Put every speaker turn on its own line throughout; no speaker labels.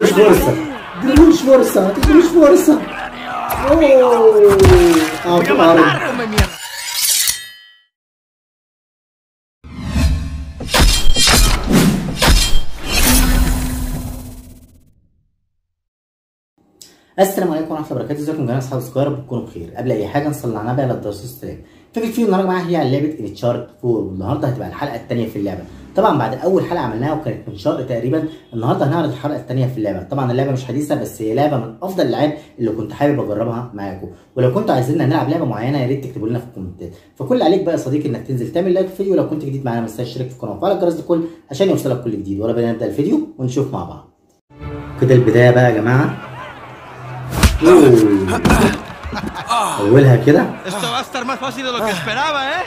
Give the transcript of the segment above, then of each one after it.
مش فرصة تديلوش فرصة تديلوش فرصة اوه اه في الارض
come mierda.
السلام عليكم ورحمه الله وبركاته ازيكم جميعا اصحاب سكوير بتكونوا بخير قبل اي حاجه نصلي على النبي على الدرس السلام فكره فيديو النهارده معايا هي على لعبه انشارت 4 والنهارده هتبقى الحلقه الثانيه في اللعبه طبعا بعد اول حلقه عملناها وكانت من شهر تقريبا النهارده هنعرض الحلقه الثانيه في اللعبه طبعا اللعبه مش حديثه بس هي لعبه من افضل الالعاب اللي كنت حابب اجربها معاكم ولو كنتوا عايزيننا نلعب لعبه معينه يا ريت تكتبوا لنا في الكومنتات فكل اللي عليك بقى يا صديقي انك تنزل تعمل لايك في الفيديو ولو كنت جديد معانا ما تنساش تشترك في القناه وفعل الجرس الكل عشان يوصلك كل جديد ولا بينا نبدا الفيديو ونشوف مع بعض كده البدايه بقى يا جماعه أوه. اولها كده
Esto va a estar más fácil de lo que esperaba, ¿eh?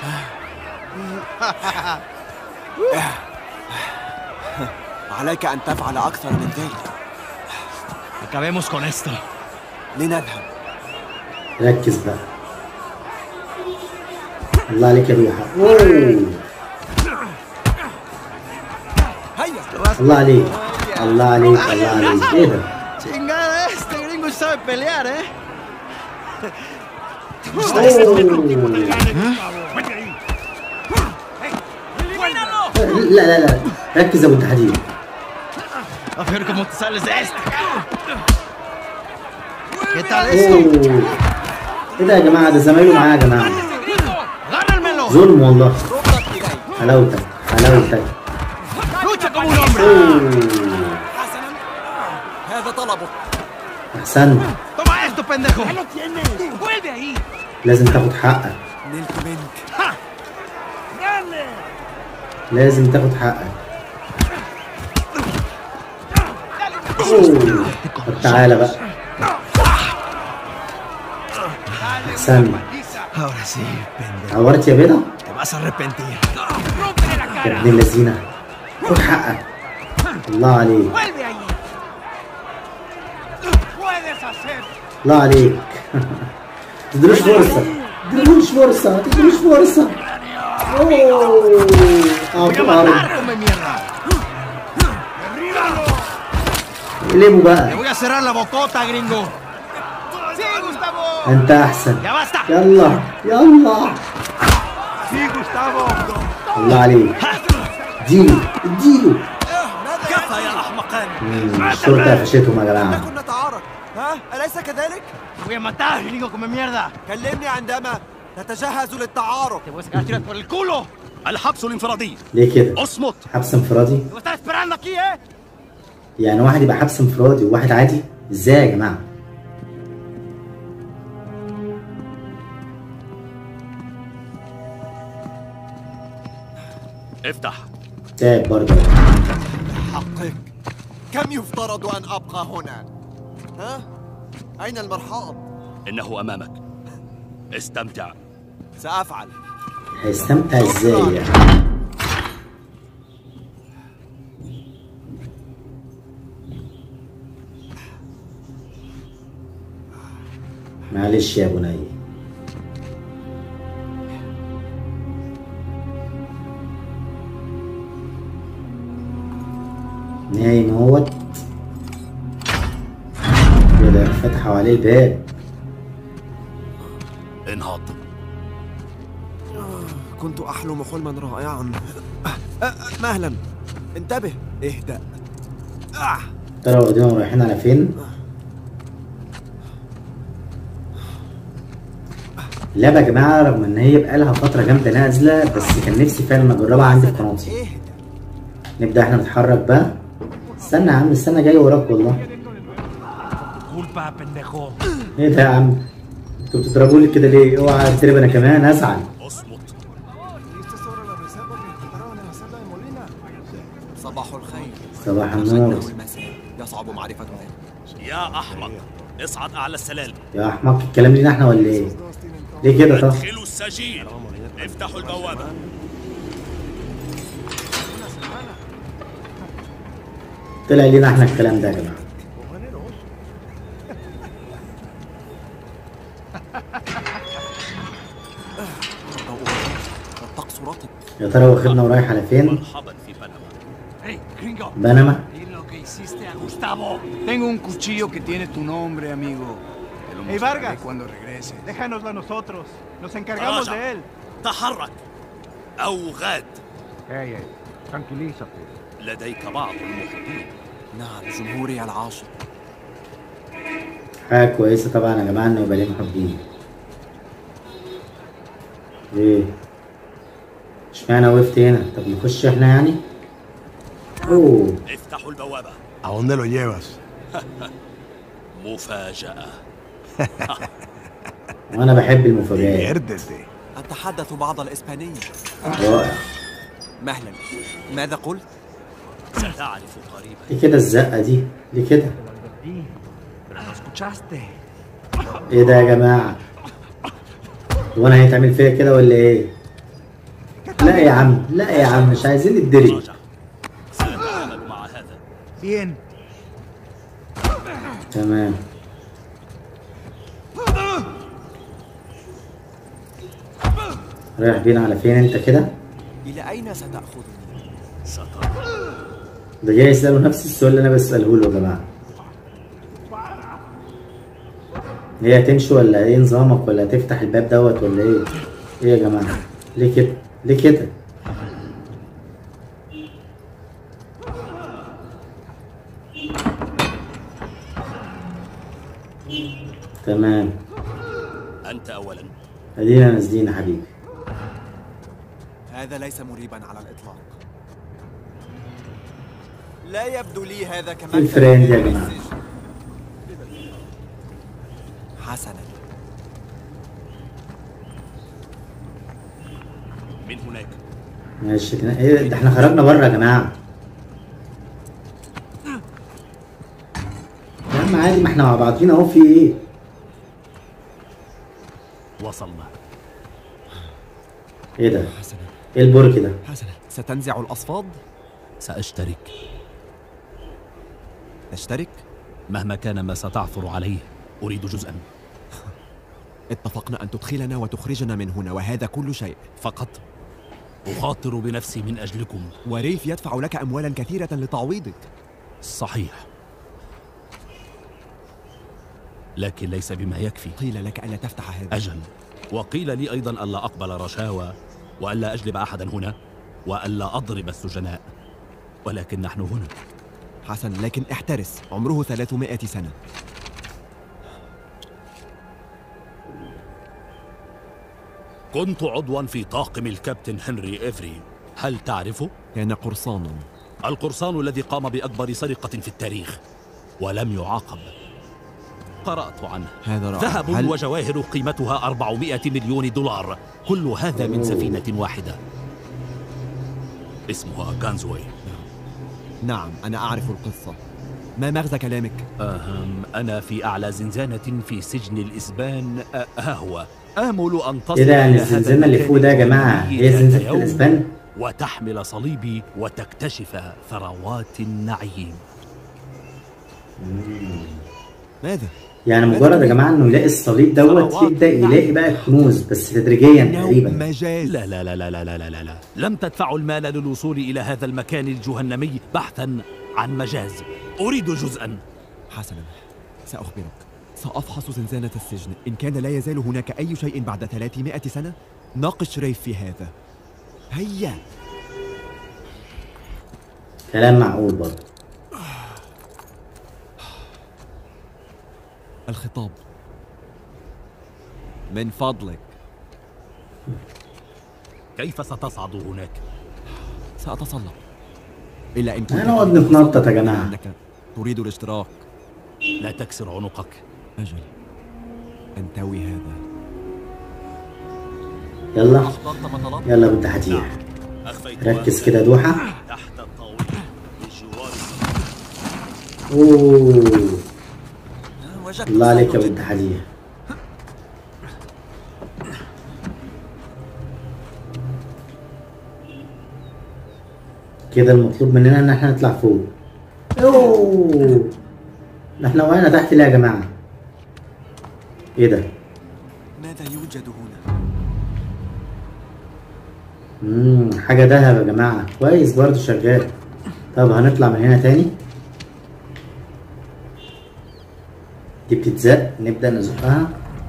عليك أن تفعل أكثر من ذلك
Acabemos con esto.
لنذهب
ركز بقى الله عليك يا روحة أوه.
هيا
الله عليك الله عليك الله عليك ايه ده
Chingada, este gringo sabe pelear, ¿eh?
لا لا لا ركز يا ابو التحديد
A ver cómo te sales de esta. ¿Qué tal esto?
أوه. ايه ده يا جماعة ده زمايله معايا يا جماعة
¡Gánalmelo!
ظلم والله
ردت إلي
حلاوتك حلاوتك
¡Lucha como un hombre!
أوه.
حسنا هذا طلبك
احسنت
¡Toma esto, pendejo! ¡Vuelve ahí!
لازم تاخد حقك
نلت منك
لازم تاخد حقك أوه. طب تعالى بقى احسنت
Ahora sí, pendejo.
عورت يا بيضة
Te vas a arrepentir.
يا ابن اللذينة خد حقك الله عليك
¡Vuelve ahí! ¡Puedes hacer!
الله عليك تديلوش فرصة تديلوش فرصة تديلوش فرصة اوه اه في الارض
come mierda!
قلبوا
Te
بقى
voy a cerrar la bocota, gringo. ¡Sí, Gustavo!
انت احسن
¡Ya basta!
يلا يلا
¡Sí, Gustavo!
الله عليك اديله اديله
كفى يا أحمقان
مم، الشرطة قفشتهم يا جماعة
نكن نتعارك ها أليس كذلك؟
¡Te voy a matar, gringo, come mierda!
كلمني عندما نتجهز للتعارك
¡Te voy a sacar tiras por el culo!
الحبس الانفرادي
ليه كده
اصمت
حبس انفرادي
¡Te voy a estar esperando aquí, eh!
يعني واحد يبقى حبس انفرادي وواحد عادي ازاي يا جماعة
افتح
تعب برضه
حقك كم يفترض أن أبقى هنا؟ ها؟ أين المرحاض؟
انه امامك استمتع
سأفعل
هيستمتع ازاي يعني معلش يا بني نايم اهوت كده فتحوا عليه الباب
انهض
كنت أحلم حلما رائعا أه، أه، مهلا انتبه اهدأ آه.
ترى وديهم رايحين على فين اللعبة يا جماعة رغم ان هي بقالها فترة جامدة نازلة بس كان نفسي فعلا اجربها عندي في قناتي
اهدأ
نبدأ احنا نتحرك بقى استنى يا عم استنى جاي وراك والله
¡Culpa, pendejo!
ايه ده يا عم انتوا بتضربوا لي كده ليه اوعى تضرب انا كمان ازعل
اصمت
صباح الخير
صباح النور
إنه المساء يصعب معرفة ذلك
يا احمق اصعد اعلى السلالم
يا احمق الكلام لينا احنا ولا ايه ليه كده طب
ادخلوا السجين افتحوا البوابه
طلع لينا احنا الكلام ده يا جماعة
الطقس رطب
يا ترى واخدنا ورايح على فين
مرحبا في بنما
¡Hey, gringo!
بنما
Dile lo que hiciste a Gustavo.
¡Bravo!
Tengo un cuchillo que tiene tu nombre, amigo. Te lo
Hey,
mostraré
Vargas.
cuando regrese.
Déjanoslo a nosotros. Nos encargamos
راجع.
de él.
تحرك أو غاد
Ey, ey, tranquilízate.
لديك بعض المحبين
نعم جمهوري العاشق
حاجة كويسة طبعا يا جماعة إنه يبقى ليه محبين ليه؟ اشمعنى وقفت هنا؟ طب نخش احنا يعني؟ اوه
افتحوا البوابة
¿A dónde lo llevas?
مفاجأة
وانا بحب المفاجآت
Diviértete.
أتحدث بعض الإسبانية
رائع
مهلا ماذا قلت؟
ستعرف قريبا
ليه كده الزقة دي؟ ليه كده؟
Pero no escuchaste.
ايه ده يا جماعة؟ هو انا هيتعمل فيا كده ولا ايه؟ لا يا عم لا يا عم مش عايزين الدري
راجع سأتعامل مع هذا
Bien.
تمام رايح بينا على فين انت كده؟
إلى أين ستأخذني؟
سترى
ده جاي يسأله نفس السؤال اللي انا بسأله له يا جماعة هي هتمشي ولا ايه نظامك ولا هتفتح الباب دوت ولا ايه؟ ايه يا جماعة؟ ليه كده؟ ليه كده؟ تمام
أنت أولا
ادينا نازلين يا حبيبي
هذا ليس مريبا على الإطلاق لا يبدو لي هذا كما
الفريند يا جماعة.
حسنا
من هناك
ماشي كده ايه ده احنا خرجنا بره يا جماعة يا عم عادي ما احنا مع بعضينا اهو في ايه؟
وصلنا
ايه ده؟
حسنا
ايه البرج ده؟
حسنا ستنزع الأصفاد؟
سأشترك
تشترك؟
مهما كان ما ستعثر عليه أريد جزءا
اتفقنا أن تدخلنا وتخرجنا من هنا وهذا كل شيء
فقط أخاطر بنفسي من أجلكم
وريف يدفع لك أموالا كثيرة لتعويضك
صحيح لكن ليس بما يكفي
قيل لك ألا تفتح هذا
أجل وقيل لي أيضا ألا أقبل رشاوى وألا أجلب أحدا هنا وألا أضرب السجناء ولكن نحن هنا
حسن لكن احترس عمره 300 سنة
كنت عضوا في طاقم الكابتن هنري إيفري هل تعرفه؟
كان قرصانا
القرصان الذي قام بأكبر سرقة في التاريخ ولم يعاقب قرأت عنه
هذا رائع
ذهب
هل-
وجواهر قيمتها 400 مليون دولار كل هذا من سفينة واحدة اسمها غانزوي
نعم أنا أعرف القصة ما مغزى كلامك؟
أهم أنا في أعلى زنزانة في سجن الإسبان أه، ها هو آمل أن تصل
ايه ده يعني
إلى هذا
الزنزانة اللي
المكان
فوق ده يا جماعة
الجميل
هي
ذات
زنزانة
يوم
الاسبان؟
وتحمل صليبي وتكتشف ثروات النعيم
ماذا؟
يعني مجرد يا جماعة انه يلاقي الصليب دوت يبدأ يلاقي بقى الكنوز بس تدريجيا تقريبا
مجاز
لا لا لا لا لا لا لا لا لا لم تدفعوا المال للوصول إلى هذا المكان الجهنمي بحثا عن مجاز أريد جزءا
حسنا سأخبرك سأفحص زنزانة السجن إن كان لا يزال هناك أي شيء بعد 300 سنة ناقش ريف في هذا هيا
كلام معقول برضه
الخطاب من فضلك
كيف ستصعد هناك؟
سأتسلق إلا إن كنت
هنقعد نتنطط يا جماعة
أنك تريد الاشتراك
لا تكسر عنقك
أجل أنتوي هذا
يلا
أحضرت مطلب
يلا بنت حتيح
أخفيت
ركز
وأنت
كده يا دوحة
تحت الطاولة بجوار
اوه
وجدت
الله عليك يا
صوتك.
بنت حتيح كده المطلوب مننا ان احنا نطلع فوق اوه ده احنا وقعنا تحت ليه يا جماعة ايه ده
ماذا يوجد هنا؟
امم حاجة دهب يا جماعة كويس برضو شغال طب هنطلع من هنا تاني دي بتتزق نبدأ نزقها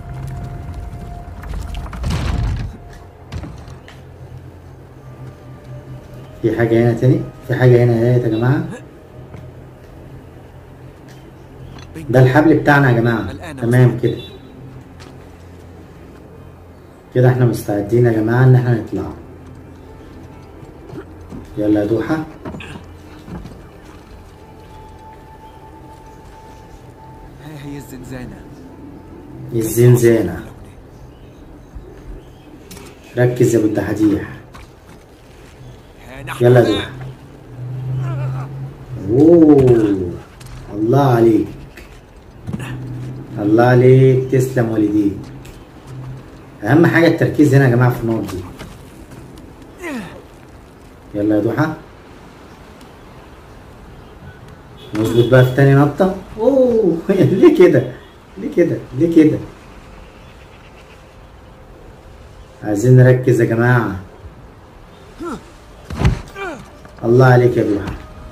في حاجة هنا تاني في حاجة هنا اهي يا جماعة ده الحبل بتاعنا يا جماعة
الآن
تمام كده كده احنا مستعدين يا جماعة ان احنا نطلع يلا يا دوحة
ها هي الزنزانة
الزنزانة ركز يا ابو الدحاديح
ها نحن
يلا يا
ذا.
دوحة اوه الله عليك الله عليك تسلم والديك اهم حاجة التركيز هنا يا جماعة في النقط دي يلا يا دوحة نظبط بقى في تاني نطة اوه ليه كده ليه كده ليه كده عايزين نركز يا جماعة الله عليك يا دوحة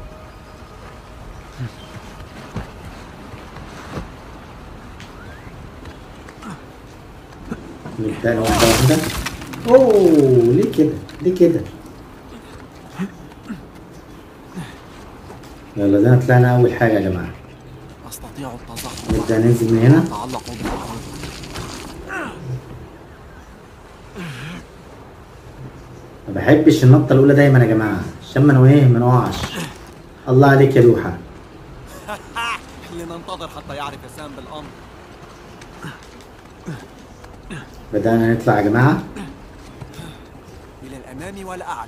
نبدأ واحدة واحدة اوه ليه كده ليه كده يلا ده طلعنا أول حاجة يا جماعة
أستطيع التظاهر
نبدأ ننزل من هنا
أتعلق بالأرض
ما بحبش النطة الأولى دايما يا جماعة عشان ما نويه ما نقعش الله عليك يا دوحة
لننتظر حتى يعرف سام بالأمر
بدأنا نطلع يا جماعة
إلى الأمام والأعلى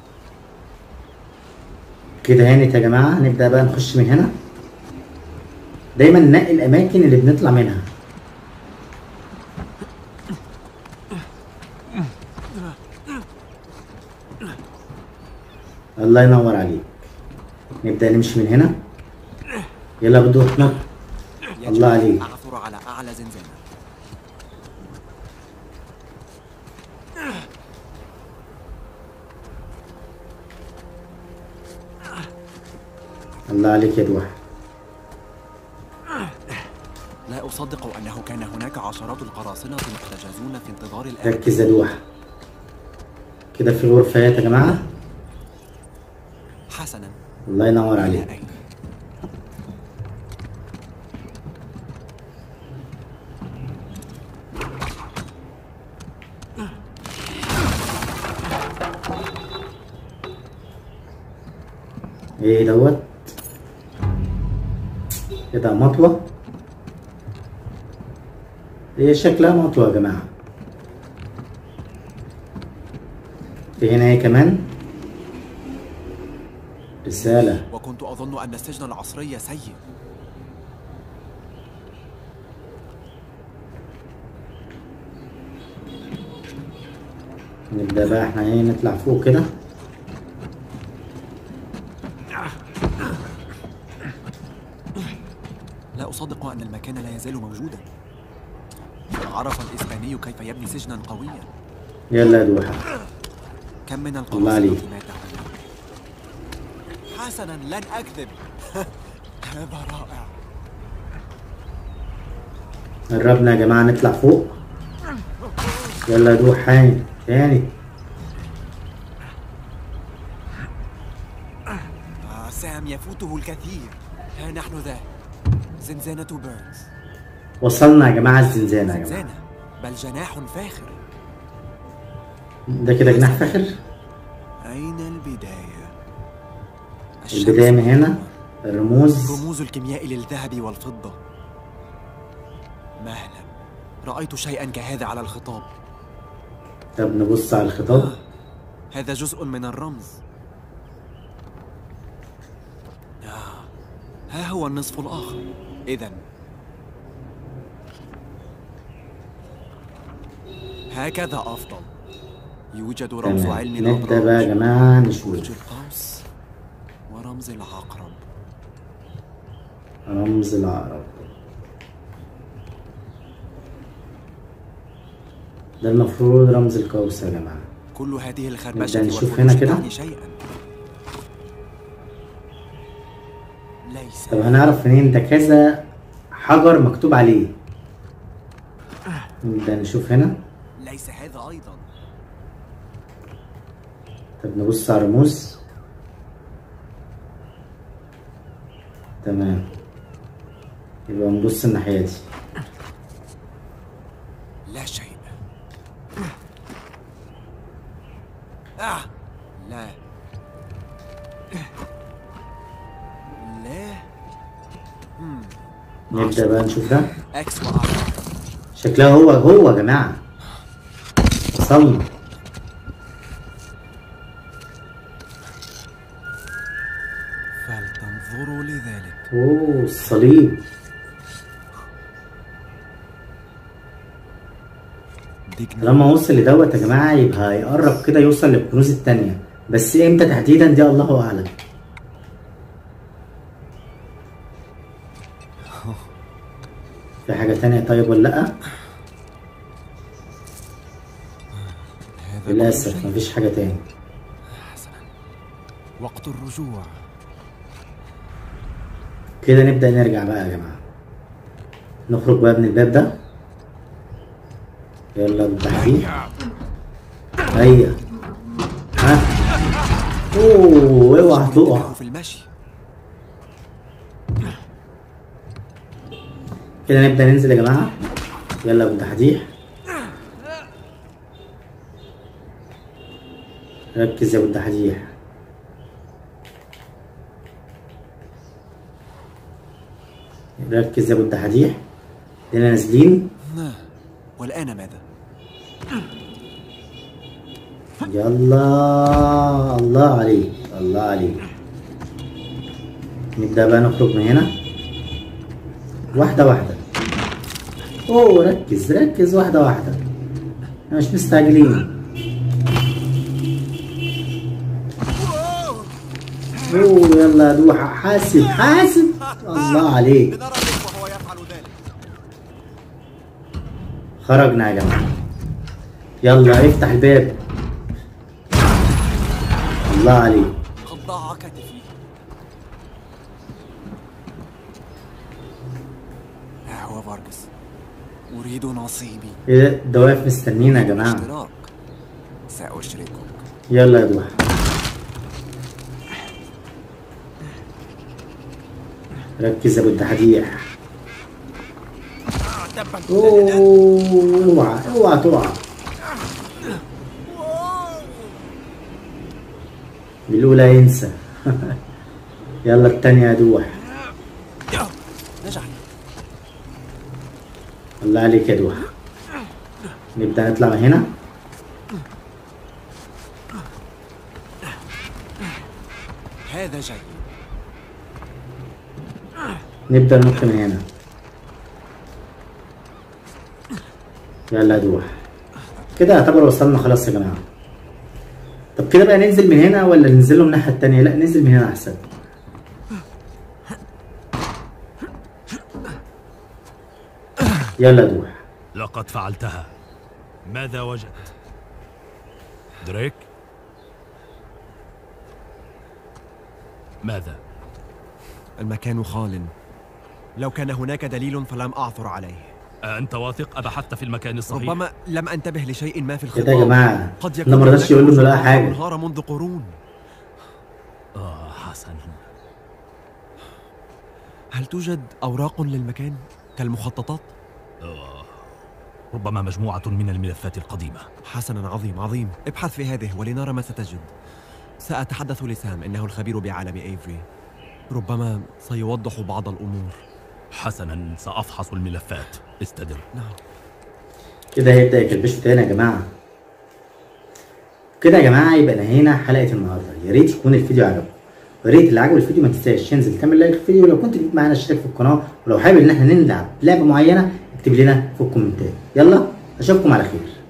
كده هانت يا جماعة نبدأ بقى نخش من هنا دايما ننقي الأماكن اللي بنطلع منها الله ينور عليك نبدأ نمشي من هنا يلا بدوح نط
يجب
الله
أن
عليك.
أعثر على أعلى زنزانة
الله عليك يا دوح
لا أصدق أنه كان هناك عشرات القراصنة محتجزون في انتظار الآن
ركز يا دوح كده في غرفات يا جماعة
حسنا
الله ينور
إلى
عليك
أين؟
ايه دوت كده مطوة هي شكلها مطوة يا جماعة في هنا ايه كمان رسالة
وكنت أظن أن السجن العصري سيء
نبدأ بقى احنا ايه نطلع فوق كده
لا أصدق أن المكان لا يزال موجودا عرف الإسباني كيف يبني سجنا قويا
يلا يا دوحة
كم من
الله عليك.
القراصنة مات هنا حسنا لن أكذب هذا رائع
قربنا يا جماعة نطلع فوق يلا يا دوح هاني تاني
آه سام يفوته الكثير ها نحن ذا زنزانة بيرنز
وصلنا يا جماعة الزنزانة يا جماعة
زنزانة بل جناح فاخر
ده كده جناح فاخر
أين البداية؟
البداية من هنا الرموز
رموز الكيمياء للذهب والفضة مهلا رأيت شيئا كهذا على الخطاب
طب نبص على الخطاب
هذا جزء من الرمز آه. ها هو النصف الآخر إذا هكذا أفضل يوجد رمز
تمام
علم
نبدأ بقى يا
الأبراج
جماعة
برج
نشوف
القوس ورمز العقرب
رمز العقرب ده المفروض رمز القوس يا جماعة
كل هذه الخربشة
نبدأ نشوف
والفروش
هنا كده.
تعني شيئا ليس
طب هنعرف منين ده كذا حجر مكتوب عليه نبدأ نشوف هنا
ليس هذا أيضا
طب نبص على الرموز تمام يبقى نبص الناحية دي
لا شيء آه لا لا
نبدأ بقى نشوف ده
اكس وار
شكلها هو هو يا جماعة وصلنا
فلتنظروا لذلك
اوه الصليب
ديجنا
لما وصل لدوت يا جماعة يبقى هيقرب كده يوصل للكنوز التانية بس امتى تحديدا دي الله اعلم في حاجة تانية طيب ولا لأ؟
هذا كل
للأسف
شيء.
مفيش حاجة تاني
حسنا وقت الرجوع
كده نبدأ نرجع بقى يا جماعة نخرج بقى من الباب ده يلا بالتحديد هيا ها اوه اوعى تقع
في المشي
كده نبدأ ننزل يا جماعة يلا بالتحديح ركز يا ابو الدحديح ركز يا ابو الدحديح هنا نازلين
نعم. والآن ماذا؟
يلا الله عليك الله عليك نبدأ بقى نخرج من هنا واحدة واحدة اوه ركز ركز واحدة واحدة احنا مش مستعجلين اوه يلا يا دوحة حاسب حاسب الله عليك
لنرى كيف وهو يفعل ذلك
خرجنا يا جماعة يلا افتح الباب الله عليك
قد ضاع كتفي ها هو فارغس أريد نصيبي
ايه ده ده واقف مستنينا يا جماعة
اشتراك سأشركك
يلا يا دوحة ركز يا ابو الدحديح اوه اوعى اوعى تقع بالاولى ينسى يلا التانية يا دوح
نجح
الله عليك يا دوح نبدأ نطلع من هنا
هذا جيد
نبدأ ننط من هنا يلا يا دوح كده يعتبر وصلنا خلاص يا جماعة طب كده بقى ننزل من هنا ولا ننزل له من الناحية التانية لا ننزل من هنا أحسن يلا يا دوح
لقد فعلتها ماذا وجدت دريك ماذا
المكان خال لو كان هناك دليل فلم أعثر عليه
أنت واثق أبحثت في المكان الصحيح
ربما لم أنتبه لشيء ما في الخطاب
كده يا جماعة
قد
احنا ما رضاش يقول له إنه لقى حاجة
انهار منذ قرون
آه حسنا
هل توجد أوراق للمكان كالمخططات؟
ربما مجموعة من الملفات القديمة
حسنا عظيم عظيم ابحث في هذه ولنرى ما ستجد سأتحدث لسام إنه الخبير بعالم إيفري ربما سيوضح بعض الأمور
حسنا سأفحص الملفات استدر
نعم
كده هيبدأ يكلبشوا تاني يا جماعة كده يا جماعة يبقى نهينا حلقة النهاردة يا ريت يكون الفيديو عجبكم ويا ريت اللي عجبه الفيديو ما تنساش ينزل تعمل لايك للفيديو ولو كنت جديد معانا اشترك في القناة ولو حابب ان احنا نلعب لعبة معينة اكتب لنا في الكومنتات يلا اشوفكم على خير